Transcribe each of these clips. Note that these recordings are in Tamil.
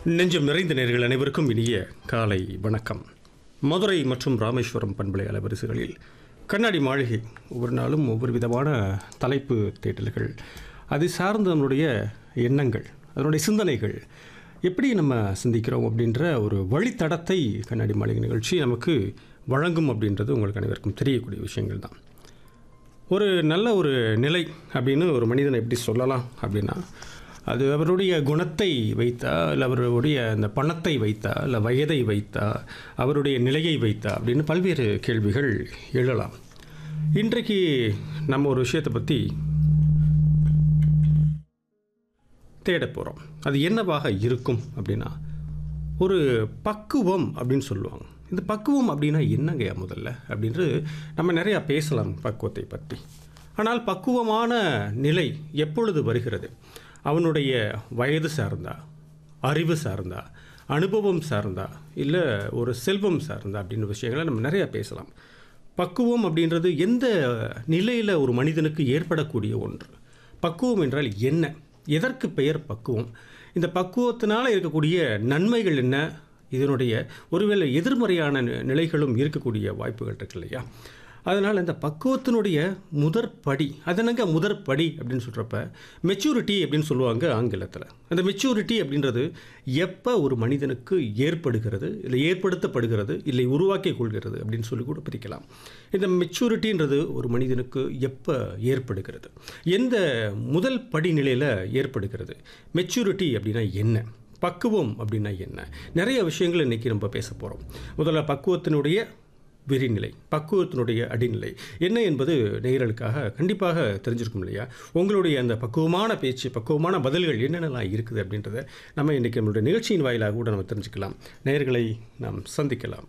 நெஞ்சம் நிறைந்த நேர்கள் அனைவருக்கும் இனிய காலை வணக்கம் மதுரை மற்றும் ராமேஸ்வரம் பண்பலை அலைவரிசைகளில் கண்ணாடி மாளிகை ஒவ்வொரு நாளும் ஒவ்வொரு விதமான தலைப்பு தேடல்கள் அது சார்ந்த நம்மளுடைய எண்ணங்கள் அதனுடைய சிந்தனைகள் எப்படி நம்ம சிந்திக்கிறோம் அப்படின்ற ஒரு வழித்தடத்தை கண்ணாடி மாளிகை நிகழ்ச்சி நமக்கு வழங்கும் அப்படின்றது உங்களுக்கு அனைவருக்கும் தெரியக்கூடிய விஷயங்கள் தான் ஒரு நல்ல ஒரு நிலை அப்படின்னு ஒரு மனிதனை எப்படி சொல்லலாம் அப்படின்னா அது அவருடைய குணத்தை வைத்தா இல்லை அவருடைய அந்த பணத்தை வைத்தா இல்லை வயதை வைத்தா அவருடைய நிலையை வைத்தா அப்படின்னு பல்வேறு கேள்விகள் எழலாம் இன்றைக்கு நம்ம ஒரு விஷயத்தை பற்றி தேட போகிறோம் அது என்னவாக இருக்கும் அப்படின்னா ஒரு பக்குவம் அப்படின்னு சொல்லுவாங்க இந்த பக்குவம் அப்படின்னா என்னங்கய்யா முதல்ல அப்படின்ட்டு நம்ம நிறையா பேசலாம் பக்குவத்தை பற்றி ஆனால் பக்குவமான நிலை எப்பொழுது வருகிறது அவனுடைய வயது சார்ந்தா அறிவு சார்ந்தா அனுபவம் சார்ந்தா இல்லை ஒரு செல்வம் சார்ந்தா அப்படின்னு விஷயங்களை நம்ம நிறையா பேசலாம் பக்குவம் அப்படின்றது எந்த நிலையில் ஒரு மனிதனுக்கு ஏற்படக்கூடிய ஒன்று பக்குவம் என்றால் என்ன எதற்கு பெயர் பக்குவம் இந்த பக்குவத்தினால் இருக்கக்கூடிய நன்மைகள் என்ன இதனுடைய ஒருவேளை எதிர்மறையான நி- நிலைகளும் இருக்கக்கூடிய வாய்ப்புகள் இருக்கு இல்லையா அதனால் இந்த பக்குவத்தினுடைய முதற்படி அது என்னங்க முதற்படி அப்படின்னு சொல்கிறப்ப மெச்சூரிட்டி அப்படின்னு சொல்லுவாங்க ஆங்கிலத்தில் அந்த மெச்சூரிட்டி அப்படின்றது எப்போ ஒரு மனிதனுக்கு ஏற்படுகிறது இல்லை ஏற்படுத்தப்படுகிறது இல்லை உருவாக்கி கொள்கிறது அப்படின்னு சொல்லி கூட பிரிக்கலாம் இந்த மெச்சூரிட்டின்றது ஒரு மனிதனுக்கு எப்போ ஏற்படுகிறது எந்த முதல் படிநிலையில் ஏற்படுகிறது மெச்சூரிட்டி அப்படின்னா என்ன பக்குவம் அப்படின்னா என்ன நிறைய விஷயங்கள் இன்றைக்கி நம்ம பேச போகிறோம் முதல்ல பக்குவத்தினுடைய விரிநிலை பக்குவத்தினுடைய அடிநிலை என்ன என்பது நேயர்களுக்காக கண்டிப்பாக தெரிஞ்சிருக்கும் இல்லையா உங்களுடைய அந்த பக்குவமான பேச்சு பக்குவமான பதில்கள் என்னென்னலாம் இருக்குது அப்படின்றத நம்ம இன்றைக்கி நம்மளுடைய நிகழ்ச்சியின் வாயிலாக கூட நம்ம தெரிஞ்சுக்கலாம் நேயர்களை நாம் சந்திக்கலாம்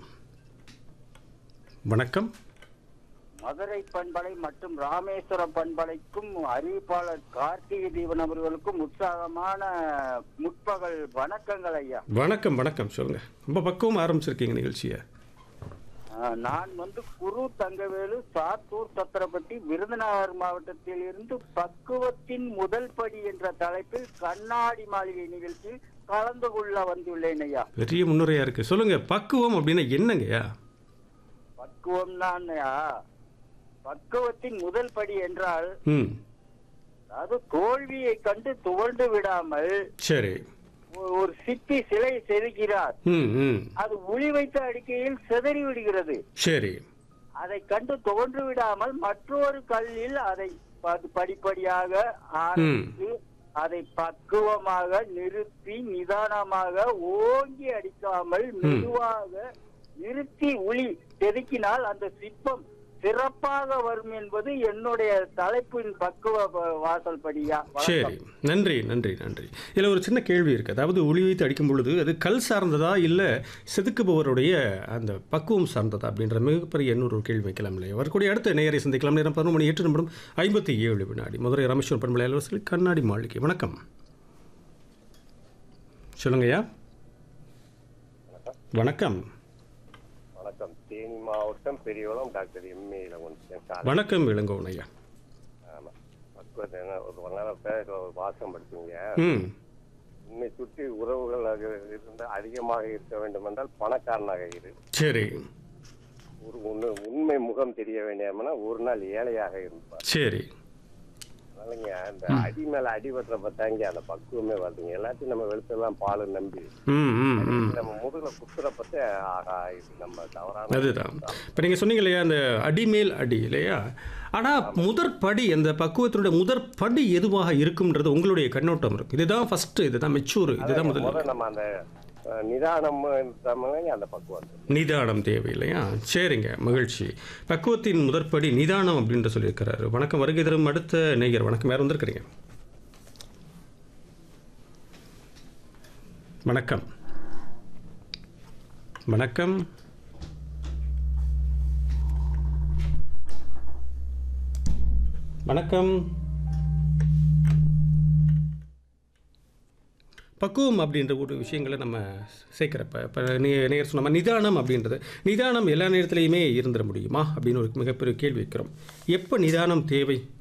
வணக்கம் மதுரை பண்பலை மற்றும் ராமேஸ்வரம் பண்பலைக்கும் அறிவிப்பாளர் கார்த்திகை தீபன் அவர்களுக்கும் உற்சாகமான முற்பகல் வணக்கங்கள் ஐயா வணக்கம் வணக்கம் சொல்லுங்கள் ரொம்ப பக்குவம் ஆரம்பிச்சிருக்கீங்க நிகழ்ச்சியை ஆஹ், நான் வந்து குரு தங்கவேலு சாத்தூர் சத்திரப்பட்டி விருதுநகர் மாவட்டத்தில் இருந்து பக்குவத்தின் முதல் படி என்ற தலைப்பில் கண்ணாடி மாளிகை நிகழ்ச்சியில் கலந்து கொள்ள வந்துள்ளேன் ஐயா பெரிய முன்னுரையாக இருக்குது சொல்லுங்கள் பக்குவம் அப்படின்னா என்னங்கய்யா பக்குவம் தான் பக்குவத்தின் முதல் படி என்றால் ம் அது தோல்வியை கண்டு துவண்டு விடாமல் சரி ஒ- ஒரு சிப்பி சிலை செதுக்கிறார் ம் ம் அது உளி வைத்த அடிக்கையில் சிதறி விடுகிறது சரி அதை கண்டு துவண்டு விடாமல் மற்றொரு கல்லில் அதை ப- படிப்படியாக ஆரம்பித்து அதை பக்குவமாக நிறுத்தி நிதானமாக ஓங்கி அடிக்காமல் மெதுவாக நிறுத்தி உளி செதுக்கினால் அந்த சிற்பம் சிறப்பாக வரும் என்பது என்னுடைய தலைப்பின் பக்குவ ப- வாசல் படியா சரி நன்றி நன்றி நன்றி இதில் ஒரு சின்ன கேள்வி இருக்குது அதாவது ஒளி வைத்து அடிக்கும் பொழுது அது கல் சார்ந்ததா இல்லை செதுக்குபவருடைய அந்த பக்குவம் சார்ந்ததா அப்படின்ற மிகப்பெரிய இன்னொரு கேள்வி வைக்கலாம் இல்லையா வரக்கூடிய அடுத்த நேயரை சந்திக்கலாம் நேரம் பதினொரு மணி எட்டு நிமிடம் ஐம்பத்தி ஏழு வினாடி மதுரை ராமேஸ்வரம் பண்பலை அலுவலகத்தில் கண்ணாடி மாளிகை வணக்கம் சொல்லுங்கய்யா வணக்கம் வணக்கம் தேனி மாவட்டம் பெரியகுளம் டாக்டர் எம்ஏ இளவன் வணக்கம் இளங்கோவன் ஐயா ஆமா பக்குவத்தை என்ன ஒரு வண்ணத்தை ஒரு வாசம் படுத்துங்க ம் உன்னை சுற்றி உறவுகள் அது இருந்தால் அதிகமாக இருக்க வேண்டும் என்றால் பணக்காரனாக இரு சரி ஒரு உண்மை உண்மை முகம் தெரிய வேண்டியம்னா ஒரு நாள் ஏழையாக இருப்பார் சரி அதனாலங்க அந்த அடி மேல அடி வெட்டுறப்ப தாங்க அந்த பக்குவமே வருதுங்க எல்லாத்தையும் நம்ம வெளுத்தெல்லாம் பால் நம்பி ம் ம் ம் நம்ம முதுகுல குத்துறப்பத்த ஆகா இது நம்ம தவறான அதுதான் இப்போ நீங்கள் சொன்னீங்க இல்லையா அந்த அடிமேல் அடி இல்லையா ஆனால் முதற்படி அந்த பக்குவத்தினுடைய முதற்படி எதுவாக இருக்கும்ன்றது உங்களுடைய கண்ணோட்டம் இருக்கு இதுதான் ஃபஸ்ட்டு இதுதான் மெச்சூர் இதுதான் முதல்ல முதல்ல நம்ம அந்த அஹ், நிதானம் தமிழ்ங்க அந்த பக்குவம் நிதானம் தேவை இல்லையா சரிங்க மகிழ்ச்சி பக்குவத்தின் முதற்படி நிதானம் அப்படின்ற சொல்லியிருக்கிறாரு வணக்கம் வருகை தரும் அடுத்த நேயர் வணக்கம் யார் வந்திருக்கிறீங்க வணக்கம் வணக்கம் வணக்கம் பக்குவம் அப்படின்ற ஒரு விஷயங்களை நம்ம சேர்க்குறப்ப இப்போ நீ நேர் சொன்ன மாதிரி நிதானம் அப்படின்றது நிதானம் எல்லா நேரத்துலையுமே இருந்துட முடியுமா அப்படின்னு ஒரு மிகப்பெரிய கேள்வி வைக்கிறோம் எப்போ நிதானம் தேவை